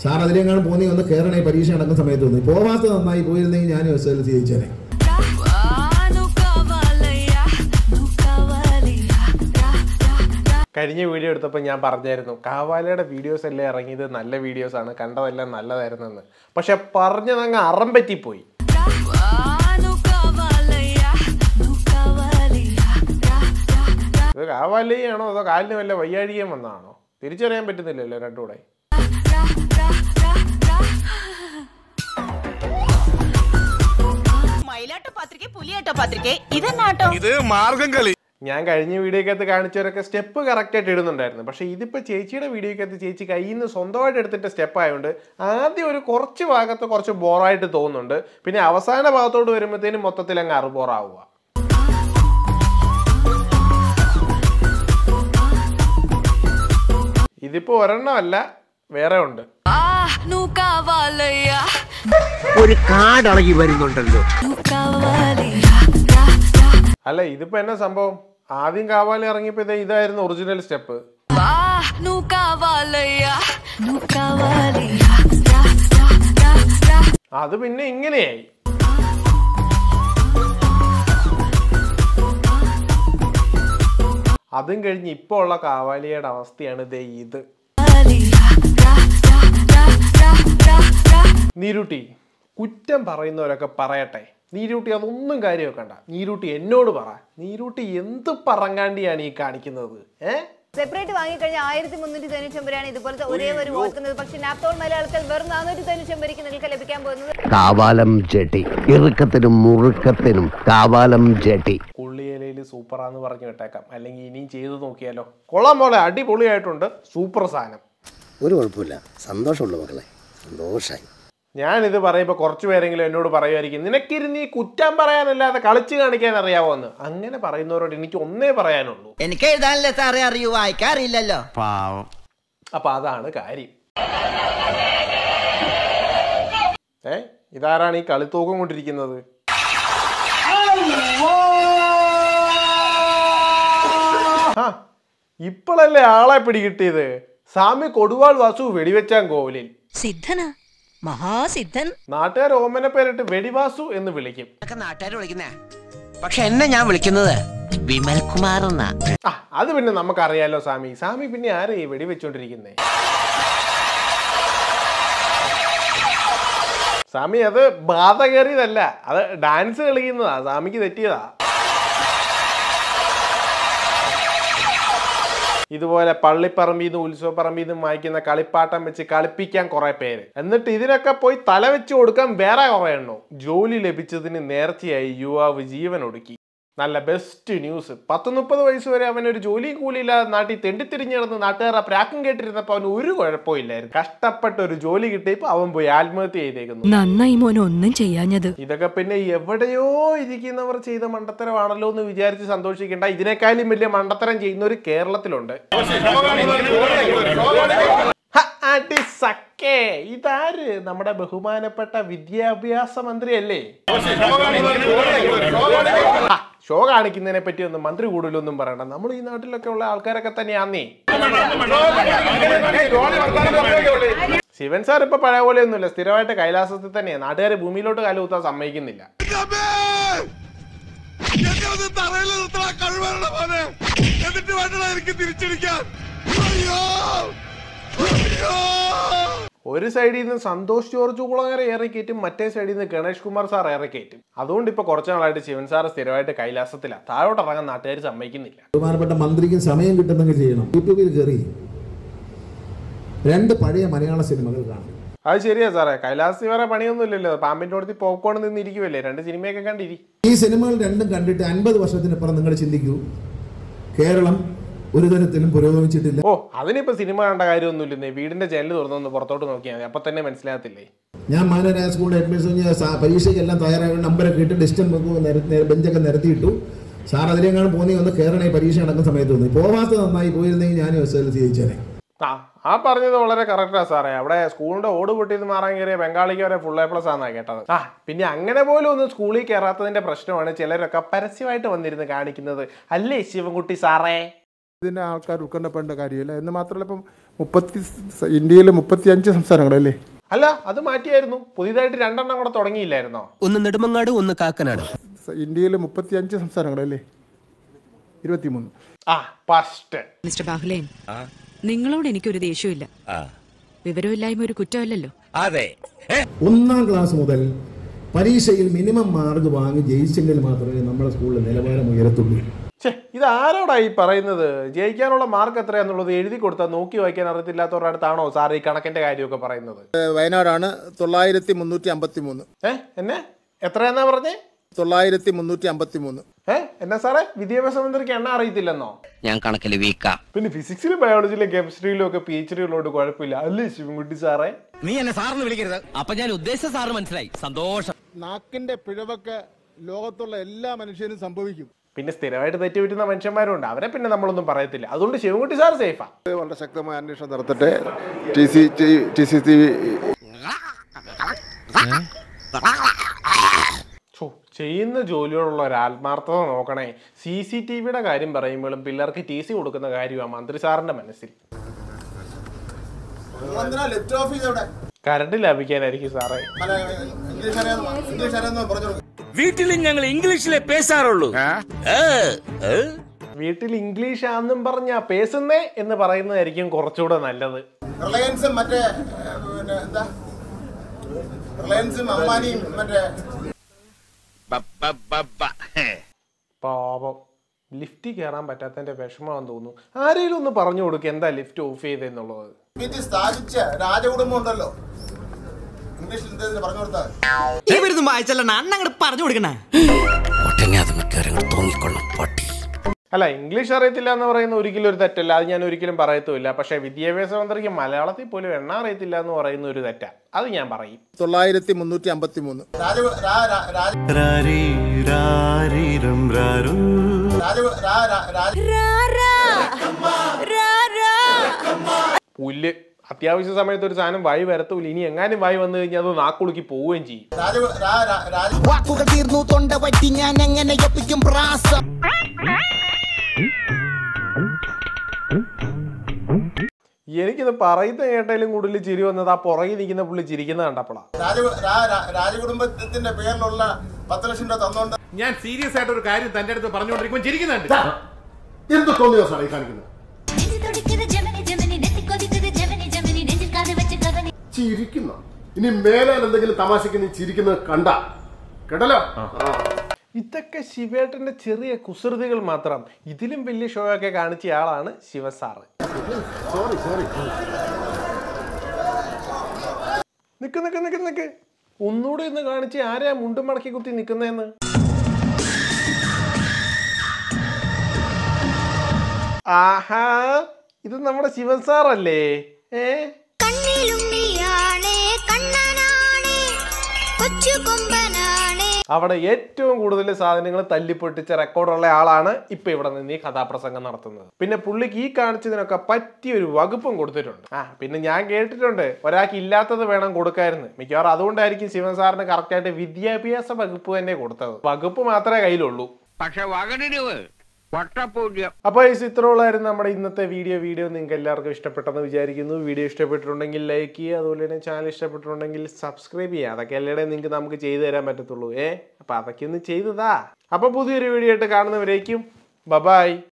sir അതിലെങ്ങാനും പോന്നി ഒന്ന് കയറണേ പരീക്ഷ നടക്കുന്ന സമയത്ത് തോന്നി പോവാത്ത നന്നായി പോയിരുന്നെങ്കിൽ ഞാനും എസ് എൽ സി ജയിച്ചേനെ കഴിഞ്ഞ വീഡിയോ എടുത്തപ്പോൾ ഞാൻ പറഞ്ഞായിരുന്നു കാവാലയുടെ വീഡിയോസ് എല്ലാം ഇറങ്ങിയത് നല്ല വീഡിയോസ് ആണ് കണ്ടതെല്ലാം നല്ലതായിരുന്നെന്ന് പക്ഷെ പറഞ്ഞതങ്ങ് അറം പറ്റിപ്പോയി ഇത് കാവാലയാണോ അതോ കാലിന് വല്ല വയ്യാഴികം വന്നതാണോ തിരിച്ചറിയാൻ പറ്റുന്നില്ലല്ലോ രണ്ടുകൂടെ മയിലാട്ട പത്രിക പുലിയാട്ട പത്രിക ഇതെന്നാട്ടോ ഇത് മാർഗം കളി ഞാൻ കഴിഞ്ഞ വീഡിയോക്കകത്ത് കാണിച്ചവരൊക്കെ സ്റ്റെപ്പ് കറക്റ്റായിട്ട് ഇടുന്നുണ്ടായിരുന്നു പക്ഷേ ഇതിപ്പോൾ ചേച്ചിയുടെ വീഡിയോക്കകത്ത് ചേച്ചി കയ്യിൽ നിന്ന് സ്വന്തമായിട്ട് എടുത്തിട്ട് സ്റ്റെപ്പ് ആയതുകൊണ്ട് ആദ്യം ഒരു കുറച്ച് ഭാഗത്ത് കുറച്ച് ബോറായിട്ട് തോന്നുന്നുണ്ട് പിന്നെ അവസാന ഭാഗത്തോട്ട് വരുമ്പോഴത്തേനും മൊത്തത്തിൽ അങ്ങ് അറുബോറാവുക ഇതിപ്പോൾ ഒരെണ്ണമല്ല വേറെ ഉണ്ട് ഒരു കാടളകി വരുന്നുണ്ടല്ലോ അല്ല ഇതിപ്പോൾ എന്നാ സംഭവം ആദ്യം കാവാലി ഇറങ്ങിയപ്പോൾ ഇതായിരുന്നു ഒറിജിനൽ സ്റ്റെപ്പ് അത് പിന്നെ ഇങ്ങനെയായി അതും കഴിഞ്ഞ് ഇപ്പോൾ ഉള്ള കാവാലിയുടെ അവസ്ഥയാണ് ദേ ഇത് നീരുട്ടി കുറ്റം പറയുന്നവരൊക്കെ പറയട്ടെ നീരൂട്ടി അതൊന്നും കാര്യം വെക്കണ്ട നീരൂട്ടി എന്നോട് പറ നീരൂട്ടി എന്ത് പറങ്ങാണ്ടിയാണ് ഈ കാണിക്കുന്നത് ഏ സെപ്പറേറ്റ് വാങ്ങിക്കഴിഞ്ഞാൽ ആയിരത്തി മുന്നൂറ്റി തൊണ്ണൂറ്റി ഒമ്പതാണ് ഇതുപോലത്തെ ഒരേ ഒരു ഓർക്കുന്നത് പക്ഷേ നാപ്തോൾ മലയാളത്തിൽ വെറും നാനൂറ്റി തൊണ്ണൂറ്റി ഒമ്പതിക്ക് നിങ്ങൾക്ക് ലഭിക്കാൻ പോകുന്നത് കാവാലം ജെട്ടി ഇറുക്കത്തിനും മുറുക്കത്തിനും കാവാലം ജെട്ടി പുള്ളിയിലയിൽ സൂപ്പറാന്ന് പറഞ്ഞു വിട്ടേക്കാം അല്ലെങ്കിൽ ഇനിയും ചെയ്തു നോക്കിയാലോ കൊള്ളാൻ പോലെ അടിപൊളിയായിട്ടുണ്ട് സൂപ്പർ സാധനം ഒരു കുഴപ്പമില്ല സന്തോഷമുള്ള മക്കളെ സന്തോഷമായി ഞാനിത് പറയുമ്പോൾ കുറച്ച് പേരെങ്കിലും എന്നോട് പറയുമായിരിക്കും നിനക്കിരുന്ന് ഈ കുറ്റം പറയാനല്ലാതെ കളിച്ച് കാണിക്കാൻ അറിയാവോ എന്ന് അങ്ങനെ പറയുന്നവരോട് എനിക്ക് ഒന്നേ പറയാനുള്ളൂ എനിക്ക് എഴുതാനല്ലേ സാറേ അറിയൂ വായിക്കാറില്ലല്ലോ പാവം അപ്പൊ അതാണ് കാര്യം ഏ ഇതാരാണ് ഈ കളിത്തൂക്കം കൊണ്ടിരിക്കുന്നത് ആ, ഇപ്പോഴല്ലേ ആളെ പിടികിട്ടിയത് സ്വാമി കൊടുവാൾ വാസു വെടിവെച്ചാൻ കോവിലിൽ സിദ്ധനാ മഹാസിദ്ധൻ നാട്ടുകാർ ഓമന പേരിട്ട് വെടിവാസു എന്ന് വിളിക്കും നാട്ടുകാർ വിളിക്കുന്നേ പക്ഷെ എന്നെ ഞാൻ വിളിക്കുന്നത് വിമൽ കുമാർ എന്നാ ആ അത് പിന്നെ നമുക്കറിയാലോ സ്വാമി സ്വാമി പിന്നെ ആരെ ഈ വെടിവെച്ചോണ്ടിരിക്കുന്നേ സ്വാമി അത് ബാധ കയറിയതല്ല അത് ഡാൻസ് കളിക്കുന്നതാ സ്വാമിക്ക് തെറ്റിയതാ ഇതുപോലെ പള്ളിപ്പറമ്പിൽ നിന്ന് ഉത്സവപ്പറമ്പിൽ നിന്നും വായിക്കുന്ന കളിപ്പാട്ടം വെച്ച് കളിപ്പിക്കാൻ കുറെ പേര് എന്നിട്ട് ഇതിനൊക്കെ പോയി തല വെച്ച് കൊടുക്കാൻ വേറെ കുറെ എണ്ണോ ജോലി ലഭിച്ചതിന് നേർച്ചയായി യുവാവ് ജീവൻ ഒടുക്കി നല്ല ബെസ്റ്റ് ന്യൂസ് പത്ത് മുപ്പത് വയസ്സ് വരെ അവൻ ഒരു ജോലിയും കൂലിയില്ലാതെ നാട്ടിൽ തെണ്ടിത്തിരിഞ്ഞ് നടന്ന് നാട്ടുകാർ ആ പ്രാക്കും കേട്ടിരുന്നപ്പോൾ അവന് ഒരു കുഴപ്പമില്ലായിരുന്നു കഷ്ടപ്പെട്ട ഒരു ജോലി കിട്ടിയപ്പോൾ അവൻ പോയി ആത്മഹത്യ ചെയ്തേക്കുന്നു നന്നായി മോൻ ഒന്നും ചെയ്യാഞ്ഞത് ഇതൊക്കെ പിന്നെ എവിടെയോ ഇരിക്കുന്നവർ ചെയ്ത മണ്ടത്തരമാണല്ലോ എന്ന് വിചാരിച്ച് സന്തോഷിക്കേണ്ട ഇതിനേക്കാളും വലിയ മണ്ടത്തരം ചെയ്യുന്നവർ കേരളത്തിലുണ്ട് ഹ, അടി സക്കേ ഇതാര് നമ്മുടെ ബഹുമാനപ്പെട്ട വിദ്യാഭ്യാസ മന്ത്രിയല്ലേ ഹ, ഷോ കാണിക്കുന്നതിനെ പറ്റി ഒന്നും മന്ത്രി കൂടുതലൊന്നും പറയണ്ട നമ്മൾ ഈ നാട്ടിലൊക്കെ ഉള്ള ആൾക്കാരൊക്കെ തന്നെയാന്നേ ശിവൻ സാർ ഇപ്പൊ പഴയ പോലെ ഒന്നുമില്ല സ്ഥിരമായിട്ട് കൈലാസത്തിൽ തന്നെയാ നാട്ടുകാരെ ഭൂമിയിലോട്ട് കാലുകുത്താൻ സമ്മതിക്കുന്നില്ല തറയിൽ നിർത്തണ കഴിവാണ് പോലെ എന്നിട്ട് വേണ്ടടാ എനിക്ക് തിരിച്ചടിക്കാൻ അയ്യോ അയ്യോ ഒരു സൈഡിൽ നിന്ന് സന്തോഷ് ജോർജ് കുളങ്ങര ഏറിക്കയറ്റും മറ്റേ സൈഡിൽ നിന്ന് ഗണേഷ് കുമാർ സാർ ഏറിക്കയറ്റും അതുകൊണ്ട് ഇപ്പൊ കുറച്ച് നാളായിട്ട് ശിവൻ സാർ സ്ഥിരമായിട്ട് കൈലാസത്തിലാണ് താഴോട്ട് ഇറങ്ങാൻ നാട്ടുകാർ സമ്മതിക്കുന്നില്ല ബഹുമാനപ്പെട്ട മന്ത്രിക്ക് സമയം കിട്ടുന്നെങ്കിൽ ചെയ്യണം യൂട്യൂബിൽ കയറി രണ്ട് പഴയ മലയാള സിനിമകൾ കാണും അത് ശരിയാ സാറേ കൈലാസത്തിൽ വേറെ പണിയൊന്നുമില്ലല്ലോ പാമ്പിന്റെ അടുത്ത് പോപ്കോൺ നിന്നിരിക്കുമല്ലേ രണ്ട് സിനിമയൊക്കെ കണ്ടിരി ഈ സിനിമകൾ രണ്ടും കണ്ടിട്ട് അൻപത് വർഷത്തിനപ്പുറം നിങ്ങൾ ചിന്തിക്കൂ കേരളം ഒരു തരത്തിലും പുരോഗമിച്ചിട്ടില്ല ഓ അതിനിപ്പോ സിനിമ കണ്ട കാര്യമൊന്നുമില്ലെന്നേ വീടിന്റെ ജനൽ തുറന്നൊന്ന് പുറത്തോട്ട് നോക്കിയാൽ മതി അപ്പൊ തന്നെ മനസ്സിലാകത്തില്ലേ ഞാൻ മാനരായ സ്കൂളിൽ അഡ്മിഷൻ ഞാൻ സാ- പരീക്ഷയ്ക്കെല്ലാം തയ്യാറായ നമ്പരൊക്കെ ഇട്ട് ഡിസ്റ്റൻസ് ബെഞ്ചൊക്കെ നിരത്തിയിട്ടു സാർ അതിലെങ്ങാനും പോന്നി ഒന്ന് കയറണേ പരീക്ഷ നടക്കുന്ന സമയത്ത് തോന്നി പോവാത്ത നന്നായി പോയിരുന്നെങ്കിൽ ഞാനും എസ് എൽ സി ജയിച്ചേനെ ആ ആ പറഞ്ഞത് വളരെ കറക്റ്റാ സാറേ അവിടെ സ്കൂളിന്റെ ഓട് പൊട്ടിയത് മാറാൻ കയറിയ ബംഗാളിക്ക് വരെ ഫുൾ എ പ്ലസ് ആണെന്നാ കേട്ടത് ആ പിന്നെ അങ്ങനെ പോലും ഒന്നും സ്കൂളിൽ കയറാത്തതിന്റെ പ്രശ്നമാണ് ചിലരൊക്കെ പരസ്യമായിട്ട് വന്നിരുന്ന് കാണിക്കുന്നത് അല്ലേ ശിവൻകുട്ടി സാറേ ഇതിൻ്റെ ആൾക്കാർ ഉത്കണ്ഠപ്പെടേണ്ട കാര്യമില്ല എന്ന് മാത്രമല്ല ഇപ്പം മുപ്പത്തി ഇന്ത്യയിലെ മുപ്പത്തി അഞ്ച് സംസ്ഥാനങ്ങളല്ലേ അല്ല അത് മാറ്റിയായിരുന്നു പുതിയതായിട്ട് രണ്ടെണ്ണം കൂടെ തുടങ്ങിയില്ലായിരുന്നോ ഒന്ന് നെടുമങ്ങാട് ഒന്ന് കാക്കനാട് ഇന്ത്യയിലെ മുപ്പത്തി അഞ്ച് സംസ്ഥാനങ്ങളല്ലേ ഇരുപത്തിമൂന്ന് ആ ഫസ്റ്റ് മിസ്റ്റർ ബാഹുലേൻ നിങ്ങളോട് എനിക്കൊരു ദേഷ്യമില്ല വിവരമില്ലായ്മ ഒരു കുറ്റമല്ലല്ലോ അതെ ഒന്നാം ക്ലാസ് മുതൽ പരീക്ഷയിൽ മിനിമം മാർക്ക് വാങ്ങി ജയിച്ചെങ്കിൽ മാത്രമേ നമ്മുടെ സ്കൂളിൽ നിലവാരം ഉയരത്തുള്ളൂ ഛേ ഇത് ആരോടാ ഈ പറയുന്നത് ജയിക്കാനുള്ള മാർക്ക് എത്രയാന്നുള്ളത് എഴുതി കൊടുത്താൽ നോക്കി വായിക്കാൻ അറിയത്തില്ലാത്തവരുടെ അടുത്താണോ സാർ ഈ കണക്കിന്റെ കാര്യമൊക്കെ പറയുന്നത് വയനാടാണ് തൊള്ളായിരത്തി മുന്നൂറ്റി അമ്പത്തി മൂന്ന് ഏ എന്നെ എത്രയാന്നാ പറഞ്ഞേ തൊള്ളായിരത്തി മുന്നൂറ്റി അമ്പത്തി മൂന്ന് ഏ എന്നാ സാറേ വിദ്യാഭ്യാസ മന്ത്രിക്ക് എണ്ണ അറിയത്തില്ലെന്നോ ഞാൻ കണക്കിൽ വീക്കാം പിന്നെ ഫിസിക്സിലും ബയോളജിയിലും കെമിസ്ട്രിയിലും ഒക്കെ പി എച്ച് ഡി ഉള്ളതുകൊണ്ട് കുഴപ്പമില്ല അല്ലേ ശിവൻകുട്ടി സാറേ നീ എന്നെ സാറിന് വിളിക്കരുത് അപ്പൊ ഞാൻ ഉദ്ദേശിച്ച സാറ് മനസ്സിലായി സന്തോഷം നാക്കിന്റെ പിഴവൊക്കെ ലോകത്തുള്ള എല്ലാ മനുഷ്യനും സംഭവിക്കും പിന്നെ സ്ഥിരമായിട്ട് തെറ്റുപറ്റുന്ന മനുഷ്യന്മാരുണ്ട് അവരെ പിന്നെ നമ്മളൊന്നും പറയത്തില്ല അതുകൊണ്ട് ശിവൻകുട്ടി സാർ സേഫാ വളരെ ശക്തമായ അന്വേഷണം നടത്തട്ടെ T C T C T ഛോ, ചെയ്യുന്ന ജോലിയോടുള്ള ഒരു ആത്മാർത്ഥത നോക്കണേ സി സി ടി വിയുടെ കാര്യം പറയുമ്പോഴും പിള്ളേർക്ക് ടി സി കൊടുക്കുന്ന കാര്യമാണ് മന്ത്രി സാറിന്റെ മനസ്സിൽ ലെഫ്റ്റ് ഓഫീസ് എവിടെ കറണ്ട് ലാഭിക്കാനായിരിക്കും സാറേ ഇംഗ്ലീഷ് അറിയാമോ ഇംഗ്ലീഷ് അറിയാമെന്ന് പറഞ്ഞു വീട്ടിലും ഞങ്ങൾ ഇംഗ്ലീഷിലെ പേശാറുള്ളൂ വീട്ടിൽ ഇംഗ്ലീഷ് ആണെന്നും പറഞ്ഞാ പേസുന്നേ എന്ന് പറയുന്നതായിരിക്കും കുറച്ചുകൂടെ നല്ലത് റിലയൻസും മറ്റേ പിന്നെ എന്താ റിലയൻസും അംബാനിയും മറ്റേ പാപം ലിഫ്റ്റിൽ കയറാൻ പറ്റാത്തതിന്റെ വിഷമമാണെന്ന് തോന്നുന്നു ആരെങ്കിലും ഒന്ന് പറഞ്ഞു കൊടുക്കുക എന്താ ലിഫ്റ്റ് ഓഫ് ചെയ്തെന്നുള്ളത് ഇത് സ്ഥാപിച്ച രാജകുടുംബം ഉണ്ടല്ലോ ഇംഗ്ലീഷിൽ എന്തെങ്കിലും പറഞ്ഞു കൊടുത്താൽ ഇവരൊന്നും വായിച്ചല്ല അന്നങ്ങോട്ട് പറഞ്ഞു കൊടുക്കണേ ഒട്ടനെ അത് മിക്കവാറും തോന്നിക്കൊള്ളും പൊട്ടി അല്ല ഇംഗ്ലീഷ് അറിയത്തില്ല എന്ന് പറയുന്ന ഒരിക്കലും ഒരു തെറ്റല്ല അത് ഞാൻ ഒരിക്കലും പറയത്തുമില്ല പക്ഷേ വിദ്യാഭ്യാസ മന്ത്രിക്ക് മലയാളത്തിൽ പോലും എണ്ണ അറിയത്തില്ല എന്ന് പറയുന്ന ഒരു തെറ്റാ അത് ഞാൻ പറയും തൊള്ളായിരത്തി മുന്നൂറ്റി അമ്പത്തി മൂന്ന് രാജ രാ- രാ- രാജ- രാജ- രാ- രാ- രാജ- പുല്ല് അത്യാവശ്യ സമയത്ത് ഒരു സാധനം വായി വരത്തൂല ഇനി എങ്ങാനും വായി വന്നു കഴിഞ്ഞാൽ അത് നാക്കുളുക്കി പോവുകയും ചെയ്യും രാജ- രാ- രാ- രാജ- വാക്കുകൾ തീർന്നു തൊണ്ട പറ്റി ഞാൻ എങ്ങനെ ഒപ്പിക്കും പ്രാസം എനിക്കിത് പറയുന്ന കേട്ടാലും കൂടുതൽ ചിരി വന്നത് ആ പുറകിൽ നിൽക്കുന്ന പുള്ളി ചിരിക്കുന്ന കണ്ടപ്പോഴാ രാജ- രാ- രാ- രാജകുടുംബത്തിന്റെ പേരിലുള്ള പത്ത് ലക്ഷം രൂപ തന്നോണ്ട് ഞാൻ സീരിയസ് ആയിട്ട് ഒരു കാര്യം തന്റെ അടുത്ത് പറഞ്ഞുകൊണ്ടിരിക്കുമ്പോൾ ചിരിക്കുന്നുണ്ട് എന്ത് തോന്നിയ ദിവസമാണ് ഈ കാണിക്കുന്നത് ചിരിക്കുന്നു ഇനി മേലാൽ എന്തെങ്കിലും തമാശക്ക് നീ ചിരിക്കുന്നത് കണ്ട കേട്ടല്ലോ ഇതൊക്കെ ശിവേട്ടന്റെ ചെറിയ കുസൃതികൾ മാത്രം ഇതിലും വലിയ ഷോ ഒക്കെ കാണിച്ച ആളാണ് ശിവസാറ് സോറി സോറി നിക്ക് നിക്ക് നിക്ക് നിക്ക് ഒന്നുകൂടെ ഒന്ന് കാണിച്ച് ആരെയാ മുണ്ടും മടക്കി കുത്തി നിക്കുന്നതെന്ന് ആഹാ ഇത് നമ്മുടെ ശിവൻ സാറല്ലേ ഏ അവിടെ ഏറ്റവും കൂടുതൽ സാധനങ്ങൾ തല്ലിപ്പൊട്ടിച്ച റെക്കോർഡുള്ള ആളാണ് ഇപ്പൊ ഇവിടെ നിന്ന് ഈ കഥാപ്രസംഗം നടത്തുന്നത് പിന്നെ പുള്ളിക്ക് ഈ കാണിച്ചതിനൊക്കെ പറ്റിയ ഒരു വകുപ്പും കൊടുത്തിട്ടുണ്ട് ആ പിന്നെ ഞാൻ കേട്ടിട്ടുണ്ട് ഒരാൾക്ക് ഇല്ലാത്തത് വേണം കൊടുക്കായിരുന്നു മിക്കവാറും അതുകൊണ്ടായിരിക്കും ശിവൻ സാറിന് കറക്റ്റായിട്ട് വിദ്യാഭ്യാസ വകുപ്പ് തന്നെ കൊടുത്തത് വകുപ്പ് മാത്രമേ കയ്യിലുള്ളൂ പക്ഷെ വകനിരിവ് വട്ടപൂജ്യം അപ്പോൾ ഈ ഇത്രയുള്ളായിരുന്നു നമ്മുടെ ഇന്നത്തെ വീഡിയോ വീഡിയോ നിങ്ങൾക്ക് എല്ലാവർക്കും ഇഷ്ടപ്പെട്ടെന്ന് വിചാരിക്കുന്നു വീഡിയോ ഇഷ്ടപ്പെട്ടിട്ടുണ്ടെങ്കിൽ ലൈക്ക് ചെയ്യുക അതുപോലെ തന്നെ ചാനൽ ഇഷ്ടപ്പെട്ടിട്ടുണ്ടെങ്കിൽ സബ്സ്ക്രൈബ് ചെയ്യുക അതൊക്കെ എല്ലാവരുടെയും നിങ്ങൾക്ക് നമുക്ക് ചെയ്തു തരാൻ പറ്റത്തുള്ളൂ ഏ അപ്പോൾ അതൊക്കെ ഒന്ന് ചെയ്തതാ അപ്പോൾ പുതിയൊരു വീഡിയോ ആയിട്ട് കാണുന്നവരേക്കും ബബായ്